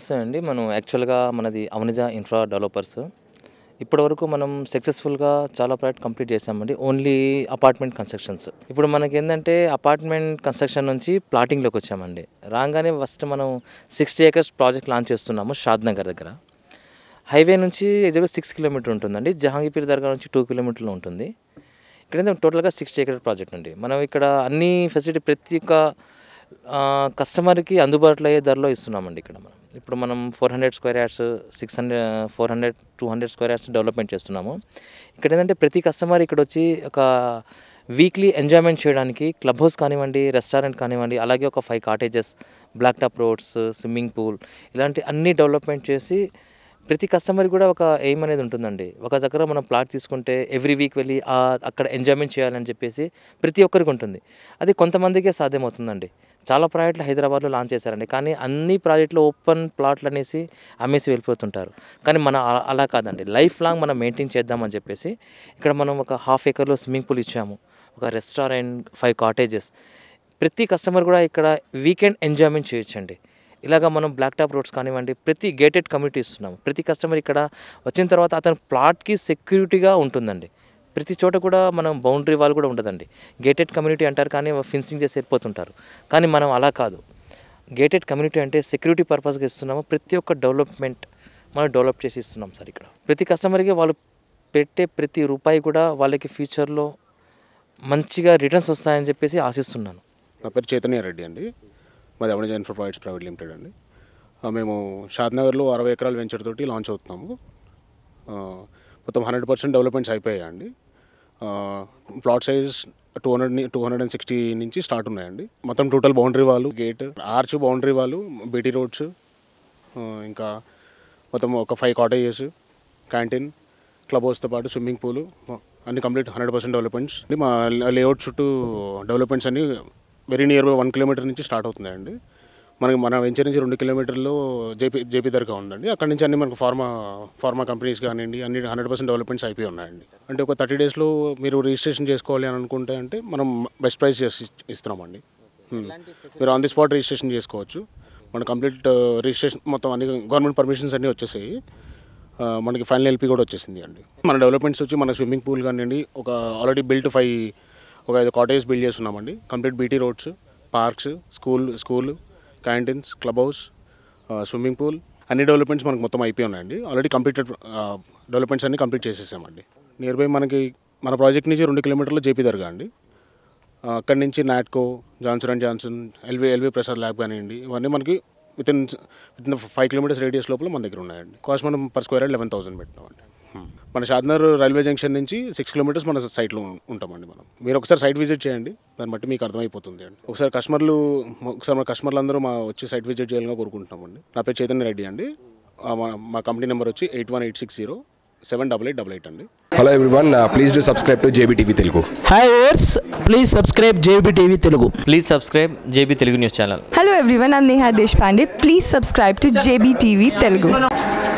నమస్తే అండి మనం యాక్చువల్గా మనది అవనిజ ఇన్ఫ్రా డెవలపర్స్ ఇప్పటివరకు మనం సక్సెస్ఫుల్గా చాలా ప్రాజెక్ట్ కంప్లీట్ చేసామండి ఓన్లీ అపార్ట్మెంట్ కన్స్ట్రక్షన్స్ ఇప్పుడు మనకి ఏంటంటే అపార్ట్మెంట్ కన్స్ట్రక్షన్ నుంచి ప్లాటింగ్లోకి వచ్చామండి రాగానే ఫస్ట్ మనం సిక్స్టీ ఏకర్స్ ప్రాజెక్ట్ లాంచ్ చేస్తున్నాము షాద్ నగర్ దగ్గర హైవే నుంచి ఎదురుగా సిక్స్ కిలోమీటర్ ఉంటుందండి జహాంగీపీర్ దర్గా నుంచి టూ కిలోమీటర్లు ఉంటుంది ఇక్కడ టోటల్గా సిక్స్టీ ఏకర్ ప్రాజెక్ట్ అండి మనం ఇక్కడ అన్ని ఫెసిలిటీ ప్రతి ఒక్క కస్టమర్కి అందుబాటులో అయ్యే ధరలో ఇస్తున్నామండి ఇక్కడ మనం ఇప్పుడు మనం four hundred square yards six hundred four hundred two hundred square yards development చేస్తున్నాము ఇక్కడ ఏంటంటే ప్రతి కస్టమర్ ఇక్కడ వచ్చి ఒక వీక్లీ ఎంజాయ్మెంట్ చేయడానికి క్లబ్ హౌస్ కానివ్వండి రెస్టారెంట్ కానివ్వండి అలాగే ఒక five cottages block top roads swimming pool ఇలాంటి అన్ని డెవలప్మెంట్ చేసి ప్రతి కస్టమర్ కూడా ఒక ఎయిమ్ అనేది ఉంటుందండి ఒక దగ్గర మనం ప్లాట్ తీసుకుంటే ఎవ్రీ వీక్ వెళ్ళి ఆ అక్కడ ఎంజాయ్మెంట్ చేయాలని చెప్పేసి ప్రతి ఒక్కరికి ఉంటుంది అది కొంతమందికే సాధ్యమవుతుందండి చాలా ప్రాజెక్టులు హైదరాబాద్లో లాంచ్ చేశారండి కానీ అన్ని ప్రాజెక్టులు ఓపెన్ ప్లాట్లు అనేసి అమ్మేసి వెళ్ళిపోతుంటారు కానీ మన అలా- అలా కాదండి లైఫ్ లాంగ్ మనం మెయింటైన్ చేద్దామని చెప్పేసి ఇక్కడ మనం ఒక హాఫ్ ఏకర్లో స్విమ్మింగ్ పూల్ ఇచ్చాము ఒక రెస్టారెంట్ ఫైవ్ కాటేజెస్ ప్రతి కస్టమర్ కూడా ఇక్కడ వీకెండ్ ఎంజాయ్మెంట్ చేయొచ్చండి ఇలాగ మనం బ్లాక్ టాప్ రోడ్స్ కానివ్వండి ప్రతి గేటెడ్ కమ్యూనిటీ ఇస్తున్నాము ప్రతి కస్టమర్ ఇక్కడ వచ్చిన తర్వాత అతని ప్లాట్కి సెక్యూరిటీగా ఉంటుందండి ప్రతి చోట కూడా మనం బౌండరీ వాల్ కూడా ఉండదండి గేటెడ్ కమ్యూనిటీ అంటారు కానీ ఫెన్సింగ్ చేసి వెళ్ళిపోతుంటారు కానీ మనం అలా కాదు గేటెడ్ కమ్యూనిటీ అంటే సెక్యూరిటీ పర్పస్గా ఇస్తున్నాము ప్రతి ఒక్క డెవలప్మెంట్ మనం డెవలప్ చేసి ఇస్తున్నాం సార్ ఇక్కడ ప్రతి కస్టమర్కి వాళ్ళు పెట్టే ప్రతి రూపాయి కూడా వాళ్ళకి ఫ్యూచర్లో మంచిగా రిటర్న్స్ వస్తాయని చెప్పేసి ఆశిస్తున్నాను నా పేరు చైతన్య రెడ్డి అండి మాది Avanija infra projects private limited అండి ఆ, మేము షాద్నగర్లో అరవై ఎకరాల వెంచర్ తోటి లాంచ్ అవుతున్నాము ఆ, మొత్తం హండ్రెడ్ పర్సెంట్ డెవలప్మెంట్స్ అయిపోయాయండి plot size two hundred two hundred and sixty నుంచి స్టార్ట్ ఉన్నాయండి మొత్తం టోటల్ బౌండరీ వాళ్ళు గేట్ ఆర్చ్ బౌండరీ వాళ్ళు బీటీ రోడ్స్ ఇంకా మొత్తం ఒక ఫైవ్ కాటేజెస్ క్యాంటీన్ క్లబ్ హౌస్తో పాటు స్విమ్మింగ్ పూల్ అన్ని కంప్లీట్ హండ్రెడ్ పర్సెంట్ డెవలప్మెంట్స్ మా లేఅవుట్ చుట్టూ డెవలప్మెంట్స్ అన్ని very near by one kilometre నుంచి స్టార్ట్ అవుతున్నాయండి మనకి మన వెంచర్ నుంచి రెండు కిలోమీటర్లో జేపీ జేపీ దర్గా ఉందండి అక్కడ నుంచి అన్ని మనకు ఫార్మా ఫార్మా కంపెనీస్ కానివ్వండి అన్ని హండ్రెడ్ పర్సెంట్ డెవలప్మెంట్స్ అయిపోయి ఉన్నాయండి అంటే ఒక థర్టీ డేస్లో మీరు రిజిస్ట్రేషన్ చేసుకోవాలి అని అనుకుంటే అంటే మనం బెస్ట్ ప్రైస్ చేసి ఇస్తున్నామండి Hmm. మీరు ఆన్ ది స్పాట్ రిజిస్ట్రేషన్ చేసుకోవచ్చు మన కంప్లీట్ రిజిస్ట్రేషన్ మొత్తం అన్ని గవర్నమెంట్ పర్మిషన్స్ అన్నీ వచ్చేసాయి ఆ, మనకి ఫైనల్ ఎల్పీ కూడా వచ్చేసింది అండి మన డెవలప్మెంట్స్ వచ్చి మన స్విమ్మింగ్ పూల్ కానివ్వండి ఒక ఆల్రెడీ బిల్ట్ ఫైవ్ ఒక ఐదు కాటేజ్ బిల్డ్ చేస్తున్నామండి complete BT roads parks school school canteens club house swimming pool అన్ని డెవలప్మెంట్స్ మనకు మొత్తం అయిపోయి ఉన్నాయండి ఆల్రెడీ కంప్లీటెడ్ డెవలప్మెంట్స్ అన్ని కంప్లీట్ చేసేసామండి నియర్ బై మనకి మన ప్రాజెక్ట్ నుంచి రెండు కిలోమీటర్లు జేపీ దర్గా అండి ఆ, అక్కడి నుంచి Natco Johnson and Johnson L V L V Prasad lab కానివ్వండి ఇవన్నీ మనకి with in with in five kilometres radius లోపల మన దగ్గర ఉన్నాయండి కాస్ట్ మనం per square yard eleven thousand పెట్టినామండి Hmm. మన షాద్నగర్ రైల్వే జంక్షన్ నుంచి సిక్స్ కిలోమీటర్స్ మన సైట్లో ఉంటామండి మనం మీరు ఒకసారి సైట్ విజిట్ చేయండి దాన్ని బట్టి మీకు అర్థమైపోతుంది అండి ఒకసారి కస్టమర్లు ఒకసారి మన కస్టమర్లు అందరూ మా వచ్చి సైట్ విజిట్ చేయాలని కోరుకుంటున్నామండి నా పేరు చైతన్య రెడ్డి అండి ఆ, మా- మా కంపెనీ నెంబర్ వచ్చి eight one eight six zero seven double eight double eight అండి hello everyone please do subscribe to JB Telugu hi ఓర్స్ please subscribe JB TV Telugu please subscribe JB Telugu news channel Hello everyone, I'm Neha Deshpande. Please subscribe to JBTV Telugu.